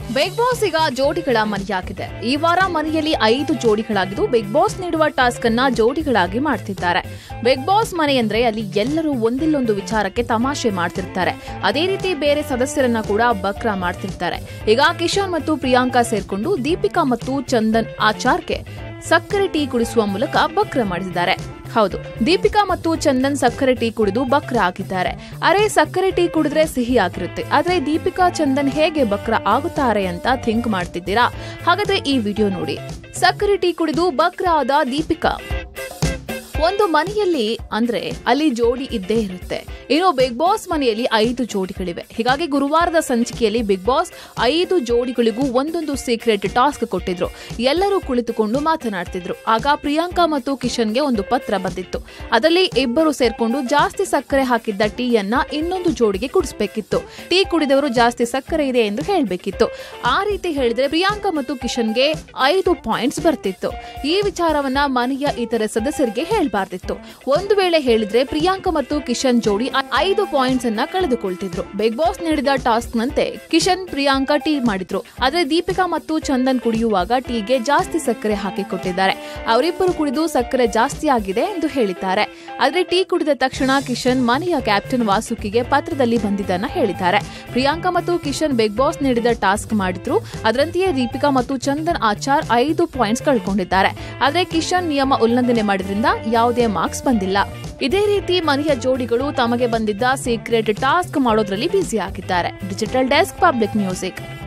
big boss ಈಗ ಜೋಡಿಗಳ ಮನೆಯಾಗಿದೆ ಈ ವಾರ ಮನೆಯಲ್ಲಿ ಐದು ಜೋಡಿಗಳಾಗಿದ್ದು ಬಿಗ್ ಬಾಸ್ ನೀಡುವ ಟಾಸ್ಕ್ ಅನ್ನ ಜೋಡಿಗಳಾಗಿ ಮಾಡ್ತಿದ್ದಾರೆ ಬಿಗ್ ಬಾಸ್ ಮನೆ ಅಂದ್ರೆ ಅಲ್ಲಿ ಎಲ್ಲರೂ ಒಂದಿಲ್ಲೊಂದು ವಿಚಾರಕ್ಕೆ ತಮಾಷೆ ಮಾಡ್ತಿರ್ತಾರೆ ಅದೇ ರೀತಿ ಬೇರೆ ಸದಸ್ಯರನ್ನ ಕೂಡ ಬಕ್ರ ಮಾಡ್ತಿರ್ತಾರೆ ಈಗ ಕಿಶನ್ ಮತ್ತು ಪ್ರಿಯಾಂಕಾ ಸೇರ್ಕೊಂಡು ದೀಪಿಕಾ ಮತ್ತು ಚಂದನ್ ಆಚಾರ್ಗೆ ಸಕ್ಕರೆ ಟೀ ಕುಡಿಸುವ ಮೂಲಕ ಬಕ್ರ ಮಾಡಿಸಿದ್ದಾರೆ ಹೌದು ದೀಪಿಕಾ ಮತ್ತು ಚಂದನ್ ಸಕ್ಕರೆ ಟೀ ಕುಡಿದು ಬಕ್ರ ಆಗಿದ್ದಾರೆ ಅರೆ ಸಕ್ಕರೆ ಟೀ ಕುಡಿದ್ರೆ ಸಿಹಿ ಆಗಿರುತ್ತೆ ಆದ್ರೆ ದೀಪಿಕಾ ಚಂದನ್ ಹೇಗೆ ಬಕ್ರ ಆಗುತ್ತಾರೆ ಅಂತ ಥಿಂಕ್ ಮಾಡ್ತಿದ್ದೀರಾ ಹಾಗಾದ್ರೆ ಈ ವಿಡಿಯೋ ನೋಡಿ ಸಕ್ಕರೆ ಟೀ ಕುಡಿದು ಬಕ್ರ ಆದ ದೀಪಿಕಾ ಒಂದು ಮನೆಯಲ್ಲಿ ಅಂದ್ರೆ ಅಲ್ಲಿ ಜೋಡಿ ಇದ್ದೇ ಇರುತ್ತೆ ಇನ್ನು ಬಿಗ್ ಬಾಸ್ ಮನೆಯಲ್ಲಿ ಐದು ಜೋಡಿಗಳಿವೆ ಹೀಗಾಗಿ ಗುರುವಾರದ ಸಂಚಿಕೆಯಲ್ಲಿ ಬಿಗ್ ಬಾಸ್ ಐದು ಜೋಡಿಗಳಿಗೂ ಒಂದೊಂದು ಸೀಕ್ರೆಟ್ ಟಾಸ್ಕ್ ಕೊಟ್ಟಿದ್ರು ಎಲ್ಲರೂ ಕುಳಿತುಕೊಂಡು ಮಾತನಾಡ್ತಿದ್ರು ಆಗ ಪ್ರಿಯಾಂಕಾ ಮತ್ತು ಕಿಶನ್ಗೆ ಒಂದು ಪತ್ರ ಬಂದಿತ್ತು ಅದರಲ್ಲಿ ಇಬ್ಬರು ಸೇರ್ಕೊಂಡು ಜಾಸ್ತಿ ಸಕ್ಕರೆ ಹಾಕಿದ್ದ ಟೀಯನ್ನ ಇನ್ನೊಂದು ಜೋಡಿಗೆ ಕುಡಿಸ್ಬೇಕಿತ್ತು ಟೀ ಕುಡಿದವರು ಜಾಸ್ತಿ ಸಕ್ಕರೆ ಇದೆ ಎಂದು ಹೇಳಬೇಕಿತ್ತು ಆ ರೀತಿ ಹೇಳಿದ್ರೆ ಪ್ರಿಯಾಂಕಾ ಮತ್ತು ಕಿಶನ್ಗೆ ಐದು ಪಾಯಿಂಟ್ಸ್ ಬರ್ತಿತ್ತು ಈ ವಿಚಾರವನ್ನ ಮನೆಯ ಇತರ ಸದಸ್ಯರಿಗೆ ಹೇಳಬಾರ್ದಿತ್ತು ಒಂದು ವೇಳೆ ಹೇಳಿದ್ರೆ ಪ್ರಿಯಾಂಕಾ ಮತ್ತು ಕಿಶನ್ ಜೋಡಿ ಐದು ಪಾಯಿಂಟ್ಸ್ ಅನ್ನ ಕಳೆದುಕೊಳ್ತಿದ್ರು ಬಿಗ್ ಬಾಸ್ ನೀಡಿದ ಟಾಸ್ಕ್ ನಂತೆ ಕಿಶನ್ ಪ್ರಿಯಾಂಕಾ ಟೀ ಮಾಡಿದ್ರು ಆದ್ರೆ ದೀಪಿಕಾ ಮತ್ತು ಚಂದನ್ ಕುಡಿಯುವಾಗ ಟೀಗೆ ಜಾಸ್ತಿ ಸಕ್ಕರೆ ಹಾಕಿ ಕೊಟ್ಟಿದ್ದಾರೆ ಅವರಿಬ್ಬರು ಕುಡಿದು ಸಕ್ಕರೆ ಜಾಸ್ತಿ ಆಗಿದೆ ಎಂದು ಹೇಳಿದ್ದಾರೆ ಆದ್ರೆ ಟೀ ಕುಡಿದ ತಕ್ಷಣ ಕಿಶನ್ ಮನೆಯ ಕ್ಯಾಪ್ಟನ್ ವಾಸುಕಿಗೆ ಪತ್ರದಲ್ಲಿ ಬಂದಿದ್ದನ್ನ ಹೇಳಿದ್ದಾರೆ ಪ್ರಿಯಾಂಕಾ ಮತ್ತು ಕಿಶನ್ ಬಿಗ್ ಬಾಸ್ ನೀಡಿದ ಟಾಸ್ಕ್ ಮಾಡಿದ್ರು ಅದರಂತೆಯೇ ದೀಪಿಕಾ ಮತ್ತು ಚಂದನ್ ಆಚಾರ್ ಐದು ಪಾಯಿಂಟ್ಸ್ ಕಳ್ಕೊಂಡಿದ್ದಾರೆ ಆದ್ರೆ ಕಿಶನ್ ನಿಯಮ ಉಲ್ಲಂಘನೆ ಮಾಡಿದ್ರಿಂದ ಯಾವುದೇ ಮಾರ್ಕ್ಸ್ ಬಂದಿಲ್ಲ ಇದೇ ರೀತಿ ಮನೆಯ ಜೋಡಿಗಳು ತಮಗೆ ಬಂದಿದ್ದ ಸೀಕ್ರೆಟ್ ಟಾಸ್ಕ್ ಮಾಡೋದ್ರಲ್ಲಿ ಬ್ಯುಸಿ ಆಗಿದ್ದಾರೆ ಡಿಜಿಟಲ್ ಡೆಸ್ಕ್ ಪಬ್ಲಿಕ್ ಮ್ಯೂಸಿಕ್